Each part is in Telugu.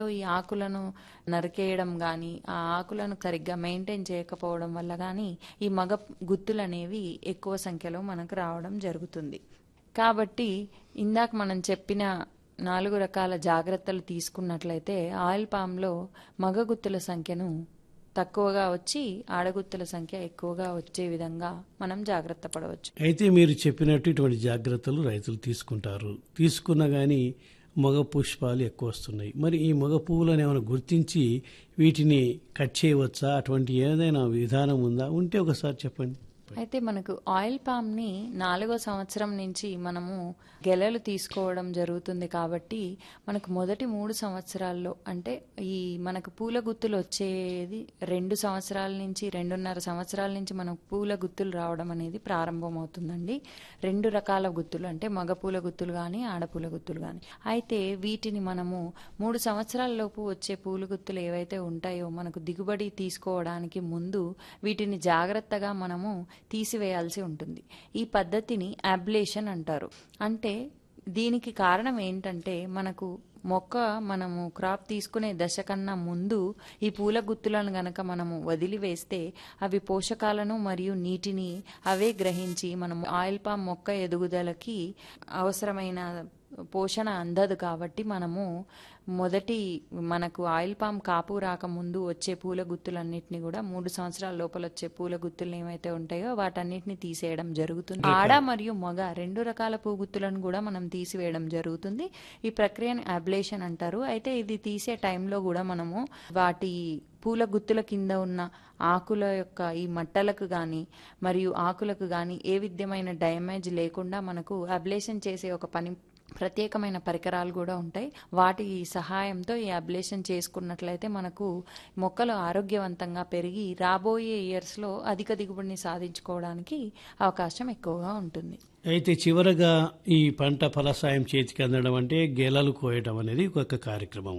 ఈ ఆకులను నరికేయడం గాని ఆ ఆకులను సరిగ్గా మెయింటైన్ చేయకపోవడం వల్ల గాని ఈ మగ గుత్తులు అనేవి ఎక్కువ సంఖ్యలో మనకు రావడం జరుగుతుంది కాబట్టి ఇందాక మనం చెప్పిన నాలుగు రకాల జాగ్రత్తలు తీసుకున్నట్లయితే ఆయిల్ పామ్లో మగ గుత్తుల సంఖ్యను తక్కువగా వచ్చి ఆడగుత్తుల సంఖ్య ఎక్కువగా వచ్చే విధంగా మనం జాగ్రత్త పడవచ్చు అయితే మీరు చెప్పినట్టు ఇటువంటి జాగ్రత్తలు రైతులు తీసుకుంటారు తీసుకున్నా కానీ మగ పుష్పాలు ఎక్కువ వస్తున్నాయి మరి ఈ మగ పువ్వులను ఏమైనా గుర్తించి వీటిని కట్ చేయవచ్చా అటువంటి ఏదైనా విధానం ఉందా ఉంటే ఒకసారి చెప్పండి అయితే మనకు ఆయిల్ పామ్ ని నాలుగో సంవత్సరం నుంచి మనము గెలలు తీసుకోవడం జరుగుతుంది కాబట్టి మనకు మొదటి మూడు సంవత్సరాల్లో అంటే ఈ మనకు పూల గుత్తులు వచ్చేది రెండు సంవత్సరాల నుంచి రెండున్నర సంవత్సరాల నుంచి మనకు పూల గుత్తులు రావడం అనేది ప్రారంభమవుతుందండి రెండు రకాల గుత్తులు అంటే మగ పూల గుత్తులు కానీ ఆడపూల గుత్తులు కానీ అయితే వీటిని మనము మూడు సంవత్సరాల లోపు వచ్చే పూల గుత్తులు ఏవైతే ఉంటాయో మనకు దిగుబడి తీసుకోవడానికి ముందు వీటిని జాగ్రత్తగా మనము తీసివేయాల్సి ఉంటుంది ఈ పద్ధతిని అబ్లేషన్ అంటారు అంటే దీనికి కారణం ఏంటంటే మనకు మొక్క మనము క్రాప్ తీసుకునే దశ కన్నా ముందు ఈ పూల గుత్తులను గనక మనము వదిలివేస్తే అవి పోషకాలను మరియు నీటిని అవే గ్రహించి మనము ఆయిల్ పామ్ మొక్క ఎదుగుదలకి అవసరమైన పోషణ అందదు కాబట్టి మనము మొదటి మనకు ఆయిల్ పామ్ కాపు రాకముందు వచ్చే పూల గుత్తులన్నిటిని కూడా మూడు సంవత్సరాల లోపల వచ్చే పూల గుత్తులు ఏమైతే ఉంటాయో వాటన్నిటిని తీసేయడం జరుగుతుంది ఆడ మరియు మగ రెండు రకాల పూ గుత్తులను కూడా మనం తీసివేయడం జరుగుతుంది ఈ ప్రక్రియను అబ్లేషన్ అంటారు అయితే ఇది తీసే టైంలో కూడా మనము వాటి పూల గుత్తుల కింద ఉన్న ఆకుల యొక్క ఈ మట్టలకు కానీ మరియు ఆకులకు కానీ ఏ విధమైన డ్యామేజ్ లేకుండా మనకు అబ్లేషన్ చేసే ఒక పని ప్రత్యేకమైన పరికరాలు కూడా ఉంటాయి వాటి సహాయంతో ఈ అబ్లేషన్ చేసుకున్నట్లయితే మనకు మొక్కలు ఆరోగ్యవంతంగా పెరిగి రాబోయే ఇయర్స్లో అధిక దిగుబడిని సాధించుకోవడానికి అవకాశం ఎక్కువగా ఉంటుంది అయితే చివరగా ఈ పంట ఫలసాయం చేతికి అందడం అంటే గెలలు కోయడం అనేది ఒక కార్యక్రమం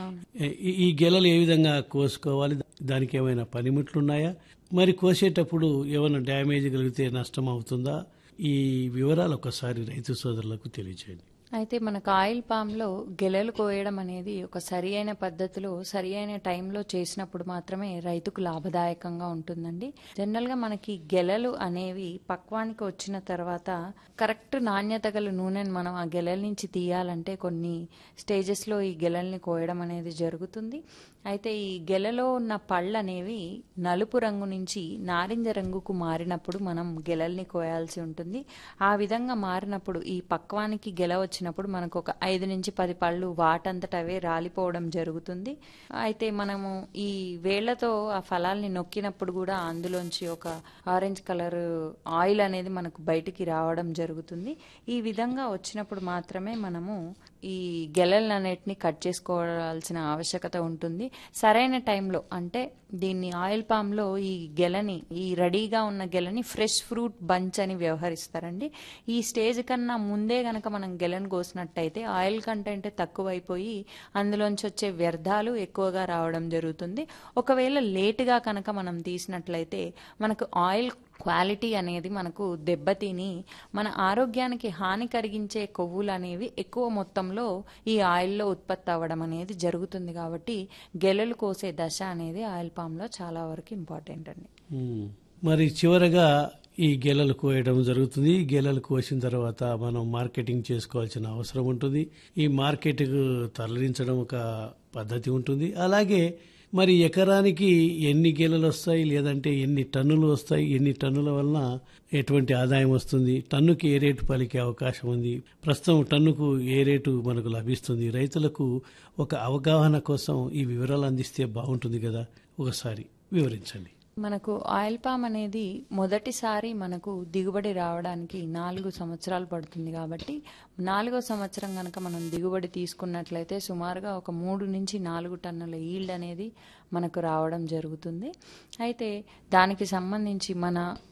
ఈ- ఈ గెలలు ఏ విధంగా కోసుకోవాలి దానికి ఏమైనా పనిముట్లు ఉన్నాయా మరి కోసేటప్పుడు ఏమైనా డ్యామేజ్ కలిగితే నష్టం అవుతుందా ఈ వివరాలు ఒకసారి రైతు సోదరులకు తెలియచేయండి అయితే మనకు ఆయిల్ పామ్లో గెలలు కోయడం అనేది ఒక సరి అయిన పద్ధతిలో సరి అయిన టైంలో చేసినప్పుడు మాత్రమే రైతుకు లాభదాయకంగా ఉంటుందండి జనరల్గా మనకి గెలలు అనేవి పక్వానికి వచ్చిన తర్వాత కరెక్ట్ నాణ్యత గల నూనెను మనం ఆ గెలల నుంచి తీయాలంటే కొన్ని స్టేజెస్లో ఈ గెలల్ని కోయడం అనేది జరుగుతుంది అయితే ఈ గెలలో ఉన్న పళ్ళు అనేవి నలుపు రంగు నుంచి నారింజ రంగుకు మారినప్పుడు మనం గెలల్ని కోయాల్సి ఉంటుంది ఆ విధంగా మారినప్పుడు ఈ పక్వానికి గెల వచ్చినప్పుడు మనకు ఒక ఐదు నుంచి పది పళ్ళు వాటంతట అవే రాలిపోవడం జరుగుతుంది అయితే మనము ఈ వేళ్లతో ఆ ఫలాల్ని నొక్కినప్పుడు కూడా అందులోంచి ఒక ఆరెంజ్ కలర్ ఆయిల్ అనేది మనకు బయటికి రావడం జరుగుతుంది ఈ విధంగా వచ్చినప్పుడు మాత్రమే మనము ఈ గెలలన్నిటిని కట్ చేసుకోవాల్సిన ఆవశ్యకత ఉంటుంది సరైన టైంలో అంటే దీన్ని ఆయిల్ పామ్లో ఈ గెలని ఈ రెడీగా ఉన్న గెలని ఫ్రెష్ ఫ్రూట్ బంచ్ అని వ్యవహరిస్తారండి ఈ స్టేజ్ కన్నా ముందే గనక మనం గెలను కోసినట్టయితే ఆయిల్ కంటెంట్ తక్కువైపోయి అందులోంచి వచ్చే వ్యర్థాలు ఎక్కువగా రావడం జరుగుతుంది ఒకవేళ లేటుగా కనుక మనం తీసినట్లయితే మనకు ఆయిల్ క్వాలిటీ అనేది మనకు దెబ్బతిని మన ఆరోగ్యానికి హాని కలిగించే కొవ్వులు అనేవి ఎక్కువ మొత్తంలో ఈ ఆయిల్లో ఉత్పత్తి అవ్వడం అనేది జరుగుతుంది కాబట్టి గెలలు కోసే దశ అనేది ఆయిల్ పామ్లో చాలా వరకు ఇంపార్టెంట్ అండి ఉమ్. మరి చివరగా ఈ గెలలు కోయడం జరుగుతుంది ఈ గెలలు కోసిన తర్వాత మనం మార్కెటింగ్ చేసుకోవాల్సిన అవసరం ఉంటుంది ఈ మార్కెట్కు తరలించడం ఒక పద్ధతి ఉంటుంది అలాగే మరి ఎకరానికి ఎన్ని గెలలు వస్తాయి లేదంటే ఎన్ని టన్నులు వస్తాయి ఎన్ని టన్నుల వలన ఎటువంటి ఆదాయం వస్తుంది టన్నుకి ఏ రేటు పలికే అవకాశం ఉంది ప్రస్తుతం టన్నుకు ఏ రేటు మనకు లభిస్తుంది రైతులకు ఒక అవగాహన కోసం ఈ వివరాలు అందిస్తే బాగుంటుంది కదా ఒకసారి వివరించండి మనకు ఆయిల్ పామ్ అనేది మొదటిసారి మనకు దిగుబడి రావడానికి నాలుగు సంవత్సరాలు పడుతుంది కాబట్టి నాలుగో సంవత్సరం కనుక మనం దిగుబడి తీసుకున్నట్లయితే సుమారుగా ఒక మూడు నుంచి నాలుగు టన్నుల ఈల్డ్ అనేది మనకు రావడం జరుగుతుంది అయితే దానికి సంబంధించి మన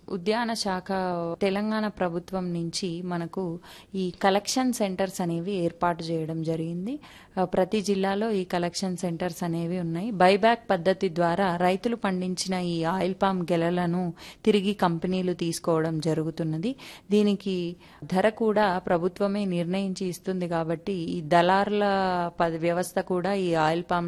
ఉద్యాన శాఖ తెలంగాణ ప్రభుత్వం నుంచి మనకు ఈ కలెక్షన్ సెంటర్స్ అనేవి ఏర్పాటు చేయడం జరిగింది ఆ, ప్రతి జిల్లాలో ఈ కలెక్షన్ సెంటర్స్ అనేవి ఉన్నాయి బైబ్యాక్ పద్ధతి ద్వారా రైతులు పండించిన ఈ ఆయిల్ పామ్ గెలలను తిరిగి కంపెనీలు తీసుకోవడం జరుగుతున్నది దీనికి ధర కూడా ప్రభుత్వమే నిర్ణయించి ఇస్తుంది కాబట్టి ఈ దళారుల పద- వ్యవస్థ కూడా ఈ ఆయిల్ పామ్